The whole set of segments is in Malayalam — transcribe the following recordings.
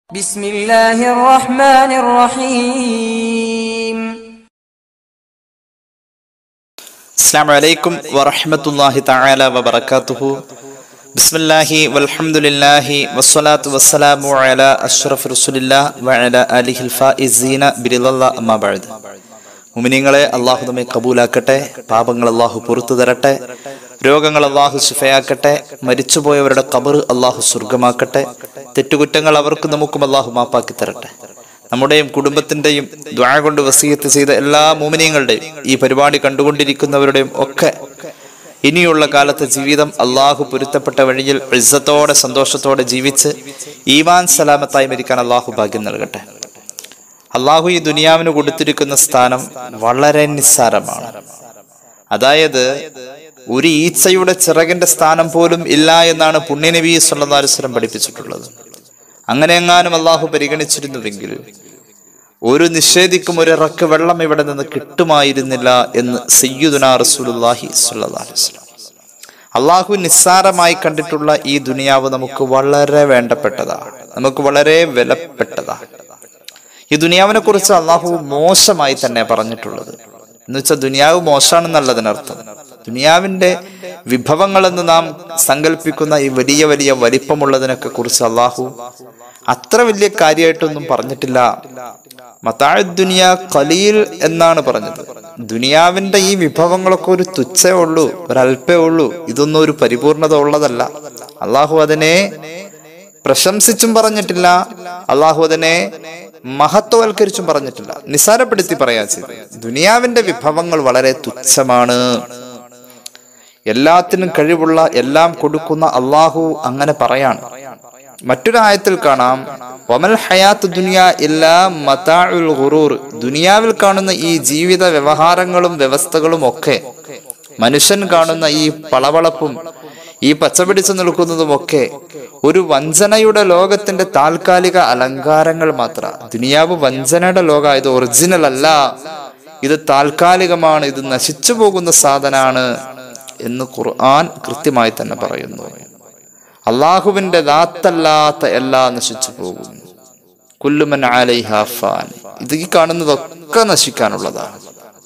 بسم الله الرحمن الرحيم അസ്സാം വലൈക്കും വറഹമത്തല്ലാഹി തആല വബറകാതുഹു ബിസ്മില്ലാഹി വൽഹംദുലില്ലാഹി വസ്സലാത്തു വസ്സലാമു അലാ അഷ്റഫ് റസൂലില്ലാ വഅലാ ആലിഹിൽ ഫായിസീന ബിരിദല്ലാ അമ്മാ ബഅദ് മുഅ്മിനീങ്ങളെ അല്ലാഹു നമ്മെ കബൂലാക്കട്ടെ പാപങ്ങൾ അല്ലാഹു പുറത്തു തരട്ടെ രോഗങ്ങൾ അല്ലാഹു ശിഫയാക്കട്ടെ മരിച്ചുപോയവരുടെ ഖബർ അല്ലാഹു സ്വർഗമാക്കട്ടെ തെറ്റുകുറ്റങ്ങൾ അവർക്കും നമുക്കും അല്ലാഹു മാപ്പാക്കി തരട്ടെ നമ്മുടെയും കുടുംബത്തിന്റെയും ദ്വാ കൊണ്ട് വസീയത്ത് ചെയ്ത എല്ലാ മോമിനിയങ്ങളുടെയും ഈ പരിപാടി കണ്ടുകൊണ്ടിരിക്കുന്നവരുടെയും ഒക്കെ ഇനിയുള്ള കാലത്തെ ജീവിതം അള്ളാഹു പൊരുത്തപ്പെട്ട വഴിയിൽ ഇസ്സത്തോടെ സന്തോഷത്തോടെ ജീവിച്ച് ഈമാൻ സലാമത്തായി മരിക്കാൻ അള്ളാഹു ഭാഗ്യം നൽകട്ടെ അള്ളാഹു ഈ ദുനിയാവിന് കൊടുത്തിരിക്കുന്ന സ്ഥാനം വളരെ നിസ്സാരമാണ് അതായത് ഒരു ഈച്ചയുടെ ചിറകിന്റെ സ്ഥാനം പോലും ഇല്ല എന്നാണ് പുണ്യനബി സല്ലാസ്ലം പഠിപ്പിച്ചിട്ടുള്ളത് അങ്ങനെ എങ്ങാനും അള്ളാഹു പരിഗണിച്ചിരുന്നുവെങ്കിൽ ഒരു നിഷേധിക്കും ഒരു ഇറക്ക് വെള്ളം ഇവിടെ നിന്ന് കിട്ടുമായിരുന്നില്ല എന്ന് സയ്യുദുന റസൂലുല്ലാഹി സ്വല്ലല്ലാഹി അലൈഹി വസല്ലം അള്ളാഹു നിസ്സാരമായി കണ്ടിട്ടുള്ള ഈ ദുനിയാവ് നമുക്ക് വളരെ വേണ്ടപ്പെട്ടതാണ് നമുക്ക് വളരെ വിലപ്പെട്ടതാണ് ഈ ദുനിയാവിനെ കുറിച്ച് അള്ളാഹു മോശമായി തന്നെ പറഞ്ഞിട്ടുള്ളത് എന്ന് വെച്ചാൽ ദുനിയാവ് മോശമാണെന്നല്ല അതിനർത്ഥം ദുനിയാവിന്റെ വിഭവങ്ങളെന്ന് നാം സങ്കല്പിക്കുന്ന ഈ വലിയ വലിയ വലിപ്പമുള്ളതിനൊക്കെ കുറിച്ച് അള്ളാഹു അത്ര വലിയ കാര്യമായിട്ടൊന്നും പറഞ്ഞിട്ടില്ല മതാഴ് ദുനിയ കലീൽ എന്നാണ് പറഞ്ഞത് ദുനിയാവിന്റെ ഈ വിഭവങ്ങളൊക്കെ ഒരു തുച്ഛേ ഉള്ളൂ ഒരല്പേ ഉള്ളൂ ഇതൊന്നും ഒരു പരിപൂർണത ഉള്ളതല്ല അള്ളാഹു അതിനെ പ്രശംസിച്ചും പറഞ്ഞിട്ടില്ല അള്ളാഹു അതിനെ മഹത്വവൽക്കരിച്ചും പറഞ്ഞിട്ടില്ല നിസാരപ്പെടുത്തി പറയാ ചെയ്തത് ദുനിയാവിന്റെ വിഭവങ്ങൾ വളരെ തുച്ഛമാണ് എല്ലാത്തിനും കഴിവുള്ള എല്ലാം കൊടുക്കുന്ന അള്ളാഹു അങ്ങനെ പറയാണ് മറ്റൊരു ആയത്തിൽ കാണാം വമൽ ഹയാത്ത് ദുനിയ എല്ലാ മതാഉൽ ഗുറൂർ ദുനിയാവിൽ കാണുന്ന ഈ ജീവിത വ്യവഹാരങ്ങളും വ്യവസ്ഥകളും ഒക്കെ മനുഷ്യൻ കാണുന്ന ഈ പളവളപ്പും ഈ പച്ചപിടിച്ചു നിൽക്കുന്നതുമൊക്കെ ഒരു വഞ്ചനയുടെ ലോകത്തിന്റെ താൽക്കാലിക അലങ്കാരങ്ങൾ മാത്ര ദുനിയാവ് വഞ്ചനയുടെ ലോക ഇത് ഒറിജിനൽ അല്ല ഇത് താൽക്കാലികമാണ് ഇത് നശിച്ചു പോകുന്ന സാധനാണ് എന്ന് ഖുർആൻ കൃത്യമായി തന്നെ പറയുന്നു അള്ളാഹുവിന്റെ ദാത്തല്ലാത്ത എല്ലാം നശിച്ചു പോകും കുല്ലുമൻ ഫാൻ ഇത് ഈ കാണുന്നതൊക്കെ നശിക്കാനുള്ളതാണ്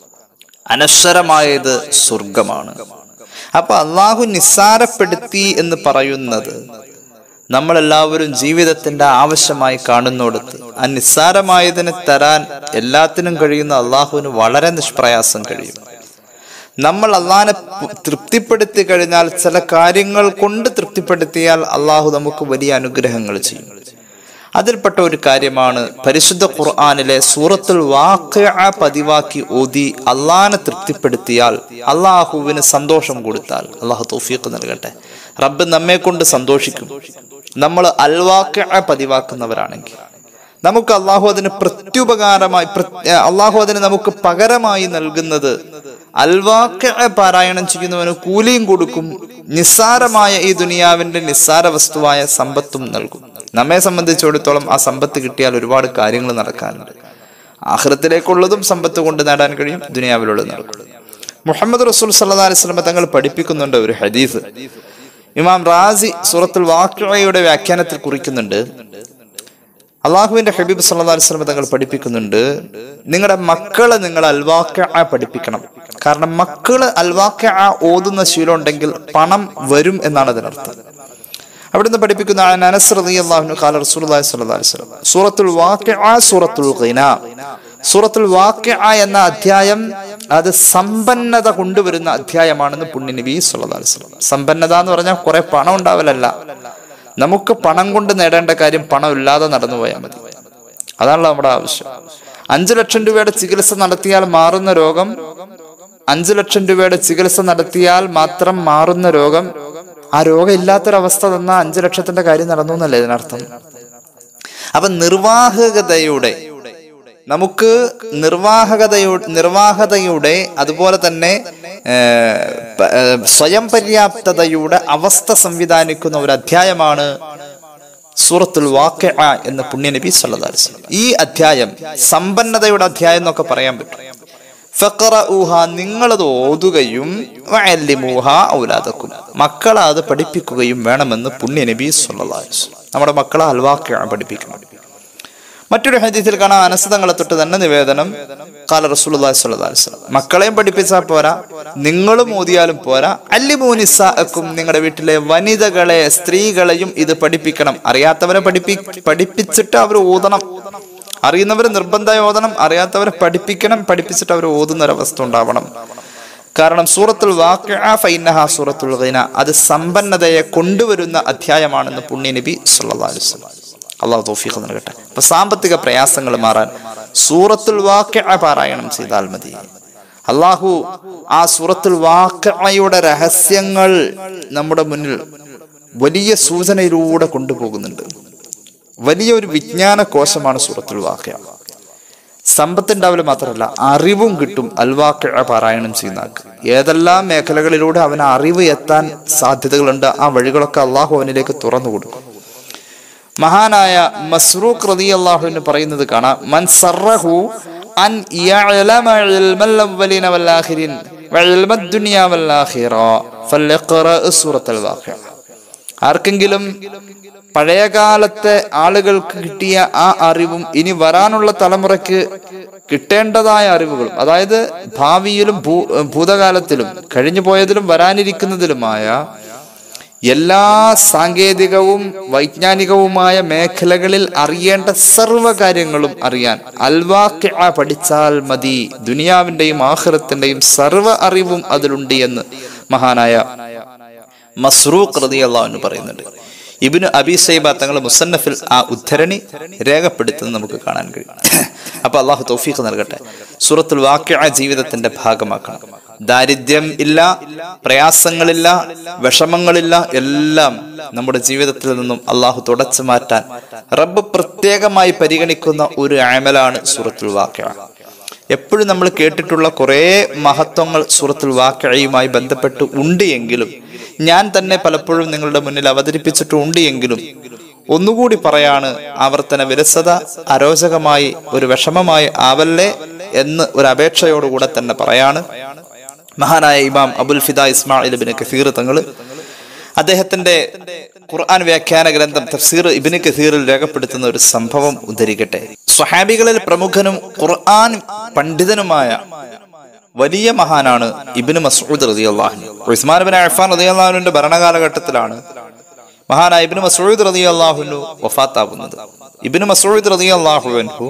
അനശ്വരമായത് സ്വർഗമാണ് അപ്പൊ അള്ളാഹു നിസ്സാരപ്പെടുത്തി എന്ന് പറയുന്നത് നമ്മളെല്ലാവരും ജീവിതത്തിന്റെ ആവശ്യമായി കാണുന്നിടത്ത് ആ നിസ്സാരമായതിനെ തരാൻ എല്ലാത്തിനും കഴിയുന്ന അള്ളാഹുവിന് വളരെ നിഷ്പ്രയാസം കഴിയും നമ്മൾ അള്ളാഹിനെ തൃപ്തിപ്പെടുത്തി കഴിഞ്ഞാൽ ചില കാര്യങ്ങൾ കൊണ്ട് തൃപ്തിപ്പെടുത്തിയാൽ അള്ളാഹു നമുക്ക് വലിയ അനുഗ്രഹങ്ങൾ ചെയ്യും അതിൽപ്പെട്ട ഒരു കാര്യമാണ് പരിശുദ്ധ ഖുർആാനിലെ സൂറത്തുൽ വാക്യ പതിവാക്കി ഓതി അള്ളാഹിനെ തൃപ്തിപ്പെടുത്തിയാൽ അള്ളാഹുവിന് സന്തോഷം കൊടുത്താൽ അള്ളാഹു തോഫീക്ക് നൽകട്ടെ റബ്ബ് നമ്മെ കൊണ്ട് സന്തോഷിക്കും നമ്മൾ അൽവാക്യ പതിവാക്കുന്നവരാണെങ്കിൽ നമുക്ക് അള്ളാഹു അതിന് പ്രത്യുപകാരമായി അള്ളാഹു അതിന് നമുക്ക് പകരമായി നൽകുന്നത് അൽവാക്യ പാരായണം ചെയ്യുന്നവന് കൂലിയും കൊടുക്കും നിസ്സാരമായ ഈ ദുനിയാവിന്റെ നിസ്സാര വസ്തുവായ സമ്പത്തും നൽകും നമ്മെ സംബന്ധിച്ചിടത്തോളം ആ സമ്പത്ത് കിട്ടിയാൽ ഒരുപാട് കാര്യങ്ങൾ നടക്കാനുണ്ട് ആഹ്റത്തിലേക്കുള്ളതും സമ്പത്ത് കൊണ്ട് നേടാൻ കഴിയും ദുനിയാവിലുള്ളത് നടക്കും മുഹമ്മദ് റസൂൽ സല്ലാ അലിസ്ലമ തങ്ങൾ പഠിപ്പിക്കുന്നുണ്ട് ഒരു ഹദീസ് ഇമാം റാസി സൂറത്തുൽ വാക്യയുടെ വ്യാഖ്യാനത്തിൽ കുറിക്കുന്നുണ്ട് അള്ളാഹുവിന്റെ ഹബീബ് സല്ലാ അലിസ്ലമ തങ്ങൾ പഠിപ്പിക്കുന്നുണ്ട് നിങ്ങളുടെ മക്കളെ നിങ്ങൾ അൽവാക്യ പഠിപ്പിക്കണം കാരണം മക്കള് അൽവാക്യ ഓതുന്ന ശീലം ഉണ്ടെങ്കിൽ പണം വരും എന്നാണ് അതിനർത്ഥം അവിടുന്ന് പഠിപ്പിക്കുന്ന അനസ് റളിയല്ലാഹു ഖാല റസൂലുള്ളാഹി സ്വല്ലല്ലാഹു അലൈഹി വസല്ലം സൂറത്തുൽ വാഖിഅ സൂറത്തുൽ ഖിന സൂറത്തുൽ വാഖിഅ എന്ന അധ്യായം അത് സമ്പന്നത കൊണ്ടുവരുന്ന അധ്യായമാണെന്ന് പുണ്യ നബി സല്ലല്ലാഹു അലൈഹി വസല്ലം സമ്പന്നത എന്ന് പറഞ്ഞാൽ കുറെ പണം ഉണ്ടാവലല്ല നമുക്ക് പണം കൊണ്ട് നേടേണ്ട കാര്യം പണം ഇല്ലാതെ നടന്നു പോയാൽ മതി അതാണല്ലോ നമ്മുടെ ആവശ്യം അഞ്ചു ലക്ഷം രൂപയുടെ ചികിത്സ നടത്തിയാൽ മാറുന്ന രോഗം അഞ്ചു ലക്ഷം രൂപയുടെ ചികിത്സ നടത്തിയാൽ മാത്രം മാറുന്ന രോഗം ആ രോഗം ഇല്ലാത്തൊരവസ്ഥ തന്ന അഞ്ചു ലക്ഷത്തിന്റെ കാര്യം നടന്നു എന്നല്ലേ ഇതിനർത്ഥം അപ്പൊ നിർവാഹകതയുടെ നമുക്ക് നിർവാഹകതയുടെ നിർവാഹകതയുടെ അതുപോലെ തന്നെ സ്വയം പര്യാപ്തതയുടെ അവസ്ഥ സംവിധാനിക്കുന്ന ഒരു അധ്യായമാണ് സൂറത്തുൽ വാക്യ എന്ന് പുണ്യനബി സല്ലല്ലാഹു അലൈഹി വസല്ലം ഈ അധ്യായം സമ്പന്നതയുടെ അധ്യായം എന്നൊക്കെ പറയാൻ പറ്റും ഫഖറഊഹ നിങ്ങളത് ഓതുകയും വഅല്ലിമൂഹ ഔലാദക്കും മക്കളെ അത് പഠിപ്പിക്കുകയും വേണമെന്ന് പുണ്യ നബി സല്ലല്ലാഹു അലൈഹി വസല്ലം നമ്മുടെ മക്കളെ അൽവാക്യ പഠിപ്പിക്കണം മറ്റൊരു ഹദീസിൽ കാണാം അനസ്തങ്ങളെ തൊട്ട് തന്നെ നിവേദനം കാല റസൂലുള്ളാഹി സ്വല്ലല്ലാഹു അലൈഹി വസല്ലം മക്കളെയും പഠിപ്പിച്ചാൽ പോരാ നിങ്ങളും ഓതിയാലും പോരാ അല്ലിമൂനിസാക്കും നിങ്ങളുടെ വീട്ടിലെ വനിതകളെ സ്ത്രീകളെയും ഇത് പഠിപ്പിക്കണം അറിയാത്തവരെ പഠിപ്പി പഠിപ്പിച്ചിട്ട് അവർ ഓതണം അറിയുന്നവർ നിർബന്ധമായി ഓതണം അറിയാത്തവരെ പഠിപ്പിക്കണം പഠിപ്പിച്ചിട്ട് അവർ ഓതുന്ന ഒരവസ്ഥ ഉണ്ടാവണം കാരണം സൂറത്തുൽ വാഖിഅ ഫൈനഹ സൂറത്തുൽ ഗൈന അത് സമ്പന്നതയെ കൊണ്ടുവരുന്ന അധ്യായമാണെന്ന് പുണ്യ നബി സല്ലല്ലാഹു അലൈഹി വസല്ലം അള്ളാഹു തൗഫീഖ് നൽകട്ടെ അപ്പൊ സാമ്പത്തിക പ്രയാസങ്ങൾ മാറാൻ സൂറത്തുൽ വാഖിഅ പാരായണം ചെയ്താൽ മതി അള്ളാഹു ആ സൂറത്തുൽ വാഖിഅയുടെ രഹസ്യങ്ങൾ നമ്മുടെ മുന്നിൽ വലിയ സൂചനയിലൂടെ കൊണ്ടുപോകുന്നുണ്ട് വലിയൊരു വിജ്ഞാന കോശമാണ് സൂറത്തുൽ വാഖിഅ സമ്പത്തുണ്ടാവില്ല മാത്രമല്ല അറിവും കിട്ടും അൽവാക്ക പാരായണം ചെയ്യുന്ന ആൾക്ക് ഏതെല്ലാം മേഖലകളിലൂടെ അവന് അറിവ് എത്താൻ സാധ്യതകളുണ്ട് ആ വഴികളൊക്കെ അള്ളാഹു അവനിലേക്ക് തുറന്നു കൊടുക്കും മഹാനായ മസ്റൂഖ് റതി അള്ളാഹുവിന് പറയുന്നത് കാണാം മൻ സറഹു അൻ യഅലമ ഇൽമൽ അവ്വലീന വൽ ആഖിരീൻ വഇൽമ ദുനിയ വൽ ആഖിറ ഫൽയഖറ സൂറത്തുൽ വാഖിഅ ആർക്കെങ്കിലും പഴയകാലത്തെ ആളുകൾക്ക് കിട്ടിയ ആ അറിവും ഇനി വരാനുള്ള തലമുറയ്ക്ക് കിട്ടേണ്ടതായ അറിവുകളും അതായത് ഭാവിയിലും ഭൂ ഭൂതകാലത്തിലും കഴിഞ്ഞു പോയതിലും വരാനിരിക്കുന്നതിലുമായ എല്ലാ സാങ്കേതികവും വൈജ്ഞാനികവുമായ മേഖലകളിൽ അറിയേണ്ട സർവ്വ കാര്യങ്ങളും അറിയാൻ അൽവാക്യ പഠിച്ചാൽ മതി ദുനിയാവിന്റെയും ആഹ്റത്തിന്റെയും സർവ്വ അറിവും അതിലുണ്ട് എന്ന് മഹാനായ മസ്റൂഖ് റതി അള്ളാഹുവിന് പറയുന്നുണ്ട് ഇബിന് അബി സൈബ തങ്ങൾ മുസന്നഫിൽ ആ ഉദ്ധരണി രേഖപ്പെടുത്തുന്നത് നമുക്ക് കാണാൻ കഴിയും അപ്പൊ അള്ളാഹു തൗഫീഖ് നൽകട്ടെ സൂറത്തുൽ വാക്യ ജീവിതത്തിന്റെ ഭാഗമാക്കണം ദാരിദ്ര്യം ഇല്ല പ്രയാസങ്ങളില്ല വിഷമങ്ങളില്ല എല്ലാം നമ്മുടെ ജീവിതത്തിൽ നിന്നും അള്ളാഹു തുടച്ചു മാറ്റാൻ റബ്ബ് പ്രത്യേകമായി പരിഗണിക്കുന്ന ഒരു അമലാണ് സൂറത്തുൽ വാക്യ എപ്പോഴും നമ്മൾ കേട്ടിട്ടുള്ള കുറേ മഹത്വങ്ങൾ സൂറത്തുൽ വാക്യയുമായി ബന്ധപ്പെട്ട് ഉണ്ട് എങ്കിലും ഞാൻ തന്നെ പലപ്പോഴും നിങ്ങളുടെ മുന്നിൽ അവതരിപ്പിച്ചിട്ടുണ്ട് എങ്കിലും ഒന്നുകൂടി പറയാണ് ആവർത്തന വിരസത അരോചകമായി ഒരു വിഷമമായി ആവല്ലേ എന്ന് ഒരു അപേക്ഷയോടുകൂടെ തന്നെ പറയാണ് മഹാനായ ഇമാം അബുൽ ഫിദ ഇസ്മായിൽ ബിൻ കസീർ തങ്ങള് അദ്ദേഹത്തിന്റെ ഖുർആൻ വ്യാഖ്യാന ഗ്രന്ഥം തഫ്സീർ ഇബിന് കസീറിൽ രേഖപ്പെടുത്തുന്ന ഒരു സംഭവം ഉദ്ധരിക്കട്ടെ സ്വഹാബികളിൽ പ്രമുഖനും ഖുർആൻ പണ്ഡിതനുമായ വലിയ മഹാനാണ് ഇബിന് മസൂദ് റതി അള്ളാഹു ഉസ്മാൻ ബിൻ അഫാൻ റതി അള്ളാഹുവിന്റെ ഭരണകാലഘട്ടത്തിലാണ് മഹാനായ ഇബിന് മസൂദ് റതി അള്ളാഹുനു വഫാത്താവുന്നത് ഇബിന് മസൂദ് റതി അള്ളാഹുവിൻഹു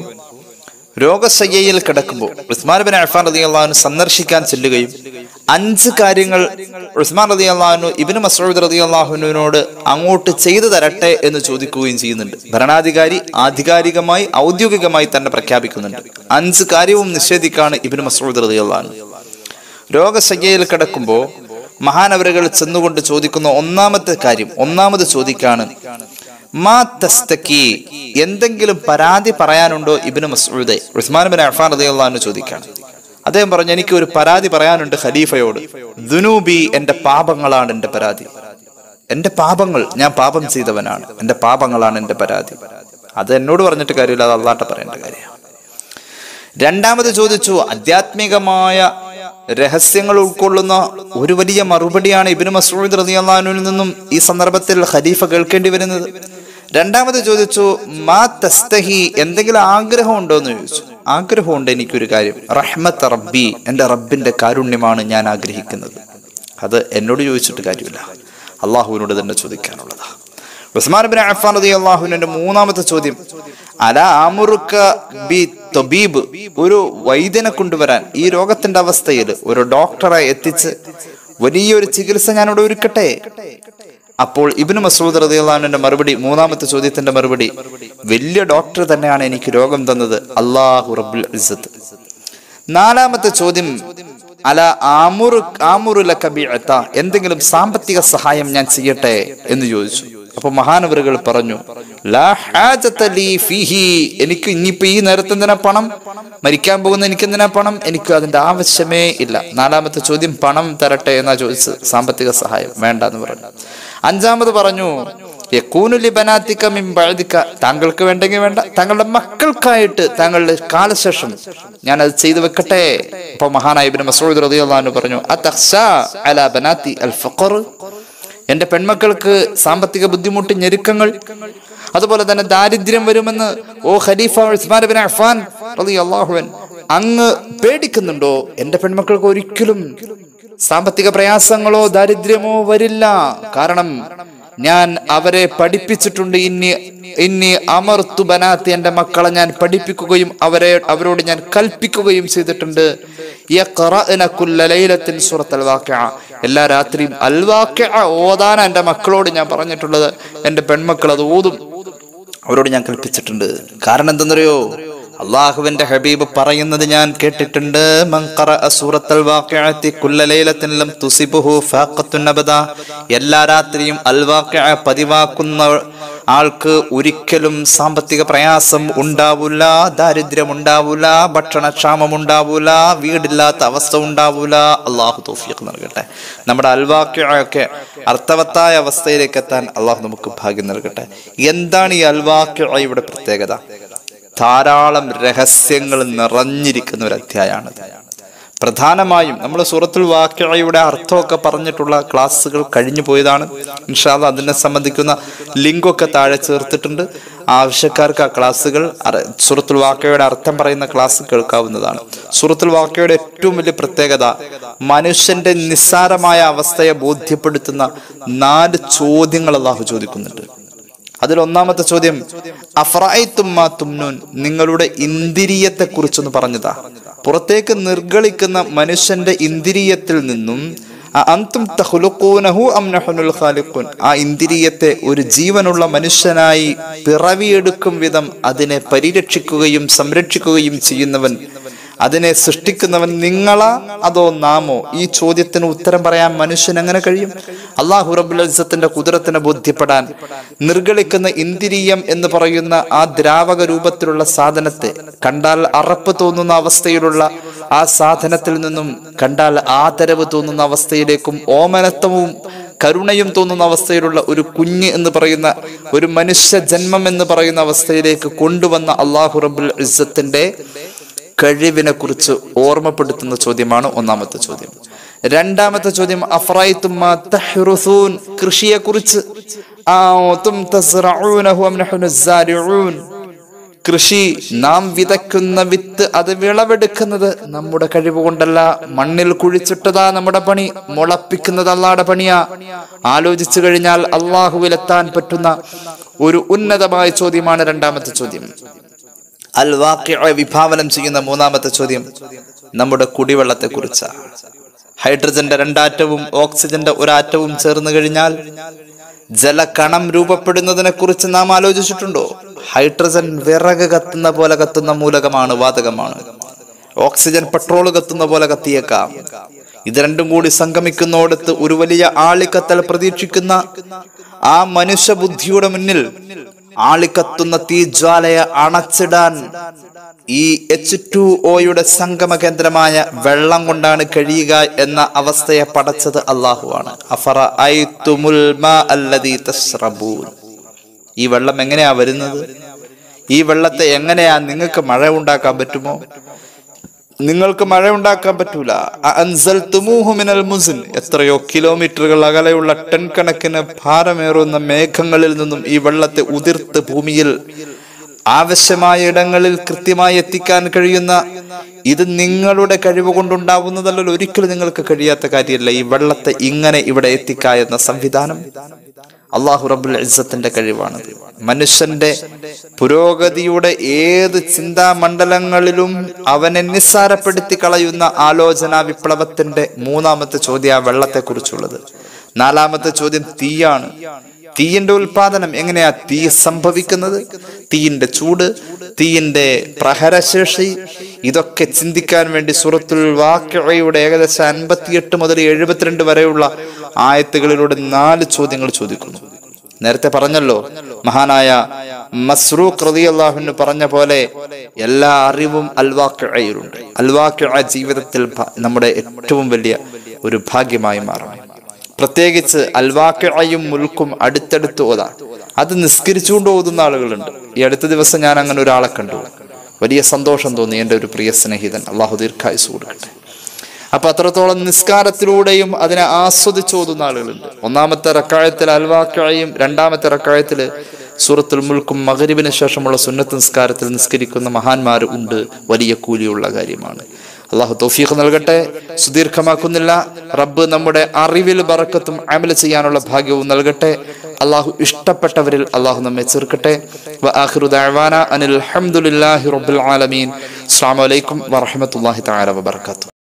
രോഗശയ്യയിൽ കിടക്കുമ്പോൾ ഉസ്മാൻ ബിൻ അഫാൻ റതി അള്ളാഹുന് സന്ദർശിക്കാൻ ചെല്ലുകയും അഞ്ച് കാര്യങ്ങൾ ഉസ്മാൻ റതി അള്ളാഹുനു ഇബിന് മസൂദ് റതി അള്ളാഹുനുവിനോട് അങ്ങോട്ട് ചെയ്തു തരട്ടെ എന്ന് ചോദിക്കുകയും ചെയ്യുന്നുണ്ട് ഭരണാധികാരി ആധികാരികമായി ഔദ്യോഗികമായി തന്നെ പ്രഖ്യാപിക്കുന്നുണ്ട് അഞ്ച് കാര്യവും നിഷേധിക്കാണ് ഇബിന് മസൂദ് റതി അള്ളാഹു രോഗശയ്യയിൽ കിടക്കുമ്പോൾ മഹാനവരുകൾ ചെന്നുകൊണ്ട് ചോദിക്കുന്ന ഒന്നാമത്തെ കാര്യം ഒന്നാമത് ചോദിക്കാണ് മാ തസ്തക്കി എന്തെങ്കിലും പരാതി പറയാനുണ്ടോ Ibn Masood Usman bin Affan റളിയല്ലാഹു ചോദിക്കാണ് അദ്ദേഹം പറഞ്ഞു എനിക്ക് ഒരു പരാതി പറയാനുണ്ട് ഖലീഫയോട് ദുനൂബി എന്റെ പാപങ്ങളാണ് എന്റെ പരാതി എന്റെ പാപങ്ങൾ ഞാൻ പാപം ചെയ്തവനാണ് എന്റെ പാപങ്ങളാണ് എന്റെ പരാതി അത് എന്നോട് പറഞ്ഞിട്ട് കാര്യമില്ല അത് അള്ളാട്ട് പറയേണ്ട കാര്യമാണ് രണ്ടാമത് ചോദിച്ചു ആധ്യാത്മികമായ രഹസ്യങ്ങൾ ഉൾക്കൊള്ളുന്ന ഒരു വലിയ മറുപടിയാണ് ഇബിന് മസൂദ് റതിയല്ലാനുവിൽ നിന്നും ഈ സന്ദർഭത്തിൽ ഖലീഫ കേൾക്കേണ്ടി വരുന്നത് രണ്ടാമത് ചോദിച്ചു മാ തസ്തഹി എന്തെങ്കിലും ആഗ്രഹം ഉണ്ടോ എന്ന് ചോദിച്ചു ആഗ്രഹമുണ്ട് എനിക്കൊരു കാര്യം റഹ്മത്ത് റബ്ബി എന്റെ റബ്ബിന്റെ കാരുണ്യമാണ് ഞാൻ ആഗ്രഹിക്കുന്നത് അത് എന്നോട് ചോദിച്ചിട്ട് കാര്യമില്ല അള്ളാഹുവിനോട് തന്നെ ചോദിക്കാനുള്ളതാ ഉസ്മാൻ ബിൻ അഫ്ഫാൻ റതി അള്ളാഹുവിന്റെ മൂന്നാമത്തെ ചോദ്യം അല ആമുറുക്ക ബി തൊബീബ് ഒരു വൈദ്യനെ കൊണ്ടുവരാൻ ഈ രോഗത്തിന്റെ അവസ്ഥയിൽ ഒരു ഡോക്ടറെ എത്തിച്ച് വലിയൊരു ചികിത്സ ഞാനിവിടെ ഒരുക്കട്ടെ അപ്പോൾ ഇബിന് മസൂദ് റതി അള്ളാഹുവിന്റെ മറുപടി മൂന്നാമത്തെ ചോദ്യത്തിന്റെ മറുപടി വലിയ ഡോക്ടർ തന്നെയാണ് എനിക്ക് രോഗം തന്നത് അള്ളാഹു റബ്ബുൽ ഇസ്സത്ത് നാലാമത്തെ ചോദ്യം അല ആമുറു ആമുറുലക ബിഅത്ത എന്തെങ്കിലും സാമ്പത്തിക സഹായം ഞാൻ ചെയ്യട്ടെ എന്ന് ചോദിച്ചു അപ്പൊ മഹാനവറുകൾ പറഞ്ഞു ലാ ഹാജത ലീ ഫീഹി എനിക്ക് ഇനിയിപ്പോ ഈ നേരത്തെ എന്തിനാ പണം മരിക്കാൻ പോകുന്ന എനിക്ക് എന്തിനാ പണം എനിക്ക് അതിന്റെ ആവശ്യമേ ഇല്ല നാലാമത്തെ ചോദ്യം പണം തരട്ടെ എന്നാ ചോദിച്ചത് സാമ്പത്തിക സഹായം വേണ്ട എന്ന് പറഞ്ഞു അഞ്ചാമത് പറഞ്ഞു യക്കൂനുലി ബനാത്തിക്ക മിൻ ബഅദിക താങ്കൾക്ക് വേണ്ടെങ്കിൽ വേണ്ട താങ്കളുടെ മക്കൾക്കായിട്ട് താങ്കളുടെ കാലശേഷം ഞാൻ അത് ചെയ്തു വെക്കട്ടെ അപ്പൊ മഹാനായ ഇബ്നു മസ്ഊദ് റളിയല്ലാഹു അൻഹു പറഞ്ഞു അതഖ്ശ അലാ ബനാത്തി അൽ ഫഖർ എന്റെ പെൺമക്കൾക്ക് സാമ്പത്തിക ബുദ്ധിമുട്ട് ഞെരുക്കങ്ങൾ അതുപോലെ തന്നെ ദാരിദ്ര്യം വരുമെന്ന് ഓ ഖലീഫ ഉസ്മാൻ ബിൻ അഫ്ഫാൻ റളിയല്ലാഹു അൻഹു അങ്ങ് പേടിക്കുന്നുണ്ടോ എന്റെ പെൺമക്കൾക്ക് ഒരിക്കലും സാമ്പത്തിക പ്രയാസങ്ങളോ ദാരിദ്ര്യമോ വരില്ല കാരണം ഞാൻ അവരെ പഠിപ്പിച്ചിട്ടുണ്ട് ഇനി ഇനി അമർത്തു ബനാത്ത് എന്റെ മക്കളെ ഞാൻ പഠിപ്പിക്കുകയും അവരെ അവരോട് ഞാൻ കൽപ്പിക്കുകയും ചെയ്തിട്ടുണ്ട് യഖറഅന കുല്ല ലൈലത്തിൻ സൂറത്തുൽ വാഖിഅ എല്ലാ രാത്രിയും അൽ വാഖിഅ ഓതാൻ എന്റെ മക്കളോട് ഞാൻ പറഞ്ഞിട്ടുള്ളത് എന്റെ പെൺമക്കൾ അത് ഓതും അവരോട് ഞാൻ കൽപ്പിച്ചിട്ടുണ്ട് കാരണം എന്തെന്നറിയോ അള്ളാഹുവിന്റെ ഹബീബ് പറയുന്നത് ഞാൻ കേട്ടിട്ടുണ്ട് മൻ ഖറഅ സൂറത്തുൽ വാഖിഅത്തി കുല്ല ലൈലത്തിൻ ലം തുസിബുഹു ഫാഖത്തുൻ അബദ എല്ലാ രാത്രിയും അൽ വാഖിഅ പതിവാക്കുന്ന ആൾക്ക് ഒരിക്കലും സാമ്പത്തിക പ്രയാസം ഉണ്ടാവൂല ദാരിദ്ര്യം ഉണ്ടാവൂല ഭക്ഷണക്ഷാമം ഉണ്ടാവൂല വീടില്ലാത്ത അവസ്ഥ ഉണ്ടാവൂല അള്ളാഹു തൗഫീഖ് നൽകട്ടെ നമ്മുടെ അൽവാക്യൊക്കെ അർത്ഥവത്തായ അവസ്ഥയിലേക്ക് എത്താൻ അള്ളാഹു നമുക്ക് ഭാഗ്യം നൽകട്ടെ എന്താണ് ഈ അൽവാക്യയുടെ പ്രത്യേകത ധാരാളം രഹസ്യങ്ങൾ നിറഞ്ഞിരിക്കുന്ന ഒരു അധ്യായമാണിത് പ്രധാനമായും നമ്മൾ സൂറത്തുൽ വാക്യയുടെ അർത്ഥമൊക്കെ പറഞ്ഞിട്ടുള്ള ക്ലാസ്സുകൾ കഴിഞ്ഞു പോയതാണ് ഇൻഷാല്ല അതിനെ സംബന്ധിക്കുന്ന ലിങ്കൊക്കെ താഴെ ചേർത്തിട്ടുണ്ട് ആവശ്യക്കാർക്ക് ആ ക്ലാസ്സുകൾ അറ- സൂറത്തുൽ വാക്യയുടെ അർത്ഥം പറയുന്ന ക്ലാസ് കേൾക്കാവുന്നതാണ് സൂറത്തുൽ വാക്യയുടെ ഏറ്റവും വലിയ പ്രത്യേകത മനുഷ്യന്റെ നിസ്സാരമായ അവസ്ഥയെ ബോധ്യപ്പെടുത്തുന്ന നാല് ചോദ്യങ്ങൾ അള്ളാഹു ചോദിക്കുന്നുണ്ട് അതിൽ ഒന്നാമത്തെ ചോദ്യം അഫ്രായിത്തും മാ തുമ്നൂൻ നിങ്ങളുടെ ഇന്ദ്രിയത്തെ കുറിച്ചൊന്ന് പറഞ്ഞതാ പുറത്തേക്ക് നിർഗളിക്കുന്ന മനുഷ്യന്റെ ഇന്ദ്രിയത്തിൽ നിന്നും അ അന്തും തഖ്ലുഖൂനഹു അം നഹ്നുൽ ഖാലിഖൂൻ ആ ഇന്ദ്രിയത്തെ ഒരു ജീവനുള്ള മനുഷ്യനായി പിറവിയെടുക്കും വിധം അതിനെ പരിരക്ഷിക്കുകയും സംരക്ഷിക്കുകയും ചെയ്യുന്നവൻ അതിനെ സൃഷ്ടിക്കുന്നവൻ നിങ്ങളാ അതോ നാമോ ഈ ചോദ്യത്തിന് ഉത്തരം പറയാൻ മനുഷ്യൻ എങ്ങനെ കഴിയും അള്ളാഹു റബുൽ അസത്തിന്റെ കുതിരത്തിനെ ബോധ്യപ്പെടാൻ നിർഗളിക്കുന്ന ഇന്ദ്രിയം എന്ന് പറയുന്ന ആ ദ്രാവക രൂപത്തിലുള്ള സാധനത്തെ കണ്ടാൽ അറപ്പ് തോന്നുന്ന അവസ്ഥയിലുള്ള ആ സാധനത്തിൽ നിന്നും കണ്ടാൽ ആദരവ് തോന്നുന്ന അവസ്ഥയിലേക്കും ഓമനത്വവും കരുണയും തോന്നുന്ന അവസ്ഥയിലുള്ള ഒരു കുഞ്ഞ് എന്ന് പറയുന്ന ഒരു മനുഷ്യ ജന്മം എന്ന് പറയുന്ന അവസ്ഥയിലേക്ക് കൊണ്ടുവന്ന അള്ളാഹു റബുൽ ഇസ്സത്തിന്റെ കഴിവിനെ കുറിച്ച് ഓർമ്മപ്പെടുത്തുന്ന ചോദ്യമാണ് ഒന്നാമത്തെ ചോദ്യം രണ്ടാമത്തെ ചോദ്യം അഫ്രൈത്തും കൃഷിയെ കുറിച്ച് കൃഷി നാം വിതയ്ക്കുന്ന വിത്ത് അത് വിളവെടുക്കുന്നത് നമ്മുടെ കഴിവ് കൊണ്ടല്ല മണ്ണിൽ കുഴിച്ചിട്ടതാ നമ്മുടെ പണി മുളപ്പിക്കുന്നത് അള്ളാടെ പണിയാ ആലോചിച്ചു കഴിഞ്ഞാൽ അള്ളാഹുവിലെത്താൻ പറ്റുന്ന ഒരു ഉന്നതമായ ചോദ്യമാണ് രണ്ടാമത്തെ ചോദ്യം അൽ വാഖിഅ വിഭാവനം ചെയ്യുന്ന മൂന്നാമത്തെ ചോദ്യം നമ്മുടെ കുടിവെള്ളത്തെ കുറിച്ചാണ് ഹൈഡ്രജന്റെ രണ്ടാറ്റവും ഓക്സിജന്റെ ഒരാറ്റവും ചേർന്ന് കഴിഞ്ഞാൽ ജലകണം രൂപപ്പെടുന്നതിനെ കുറിച്ച് നാം ആലോചിച്ചിട്ടുണ്ടോ ഹൈഡ്രജൻ വിറക് കത്തുന്ന പോലെ കത്തുന്ന മൂലകമാണ് വാതകമാണ് ഓക്സിജൻ പെട്രോൾ കത്തുന്ന പോലെ കത്തിയേക്കാം ഇത് രണ്ടും കൂടി സംഗമിക്കുന്നോടത്ത് ഒരു വലിയ ആളിക്കത്തൽ പ്രതീക്ഷിക്കുന്ന ആ മനുഷ്യബുദ്ധിയുടെ മുന്നിൽ ആളിക്കത്തുന്ന തീജ്വാലയെ അണച്ചിടാൻ ഈ എച്ച് ടു ഒയുടെ സംഗമ കേന്ദ്രമായ വെള്ളം കൊണ്ടാണ് കഴിയുക എന്ന അവസ്ഥയെ പടച്ചത് അള്ളാഹുവാണ് അഫറ ഈ വെള്ളം എങ്ങനെയാ വരുന്നത് ഈ വെള്ളത്തെ എങ്ങനെയാ നിങ്ങൾക്ക് മഴ ഉണ്ടാക്കാൻ പറ്റുമോ നിങ്ങൾക്ക് മഴ ഉണ്ടാക്കാൻ പറ്റൂല അൻസൽതുമൂഹു മിനൽ മുസിൻ എത്രയോ കിലോമീറ്ററുകൾ അകലെയുള്ള ടൺ കണക്കിന് ഭാരമേറുന്ന മേഘങ്ങളിൽ നിന്നും ഈ വെള്ളത്തെ ഉതിർത്ത് ഭൂമിയിൽ ആവശ്യമായ ഇടങ്ങളിൽ കൃത്യമായി എത്തിക്കാൻ കഴിയുന്ന ഇത് നിങ്ങളുടെ കഴിവ് കൊണ്ടുണ്ടാവുന്നതല്ലല്ലോ ഒരിക്കലും നിങ്ങൾക്ക് കഴിയാത്ത കാര്യമല്ല ഈ വെള്ളത്തെ ഇങ്ങനെ ഇവിടെ എത്തിക്കുക എന്ന സംവിധാനം അള്ളാഹു റബുൽ ഇസ്സത്തിന്റെ കഴിവാണത് മനുഷ്യന്റെ പുരോഗതിയുടെ ഏത് ചിന്താമണ്ഡലങ്ങളിലും അവനെ നിസ്സാരപ്പെടുത്തി കളയുന്ന ആലോചനാ വിപ്ലവത്തിന്റെ മൂന്നാമത്തെ ചോദ്യം ആ വെള്ളത്തെ കുറിച്ചുള്ളത് നാലാമത്തെ ചോദ്യം തീയാണ് തീയിന്റെ ഉൽപാദനം എങ്ങനെയാ തീ സംഭവിക്കുന്നത് തീയിന്റെ ചൂട് തീയിന്റെ പ്രഹരശേഷി ഇതൊക്കെ ചിന്തിക്കാൻ വേണ്ടി സൂറത്തുൽ വാക്യയുടെ ഏകദേശം അൻപത്തിയെട്ട് മുതൽ എഴുപത്തിരണ്ട് വരെയുള്ള ആയത്തുകളിലൂടെ നാല് ചോദ്യങ്ങൾ ചോദിക്കുന്നു നേരത്തെ പറഞ്ഞല്ലോ മഹാനായ മസ്റൂഖ് റതി അള്ളാഹുവിന് പറഞ്ഞ പോലെ എല്ലാ അറിവും അൽവാക്കയുണ്ട് അൽവാക്യ ജീവിതത്തിൽ ഭ- നമ്മുടെ ഏറ്റവും വലിയ ഒരു ഭാഗ്യമായി മാറണം പ്രത്യേകിച്ച് അൽവാക്കയും മുൽക്കും അടുത്തടുത്ത് ഓതാ അത് നിസ്കരിച്ചുകൊണ്ട് ഓതുന്ന ആളുകളുണ്ട് ഈ അടുത്ത ദിവസം ഞാൻ അങ്ങനെ ഒരാളെ കണ്ടു വലിയ സന്തോഷം തോന്നി എൻ്റെ ഒരു പ്രിയ സ്നേഹിതൻ അള്ളാഹു ദീർഘായുസ് കൊടുക്കട്ടെ അപ്പൊ അത്രത്തോളം നിസ്കാരത്തിലൂടെയും അതിനെ ആസ്വദിച്ച് ഓതുന്ന ആളുകളുണ്ട് ഒന്നാമത്തെ റക്കായത്തിൽ അൽവാക്കയും രണ്ടാമത്തെ റക്കായത്തിൽ സൂറത്തുൽ മുൽക്കും മകരിബിന് ശേഷമുള്ള സുന്നത്ത് നിസ്കാരത്തിൽ നിസ്കരിക്കുന്ന മഹാന്മാർ ഉണ്ട് വലിയ കൂലിയുള്ള കാര്യമാണ് അള്ളാഹു തൗഫീഖ് നൽകട്ടെ സുദീർഘമാക്കുന്നില്ല റബ്ബ് നമ്മുടെ അറിവിൽ ബറക്കത്തും അമൽ ചെയ്യാനുള്ള ഭാഗ്യവും നൽകട്ടെ അള്ളാഹു ഇഷ്ടപ്പെട്ടവരിൽ അള്ളാഹു നമ്മെ ചേർക്കട്ടെ വ ആഖിറു ദഅവാന അനിൽ ഹംദുലില്ലാഹി റബ്ബിൽ ആലമീൻ അസ്സലാമു അലൈക്കും വറഹ്മത്തുള്ളാഹി തആല വബറകാതുഹു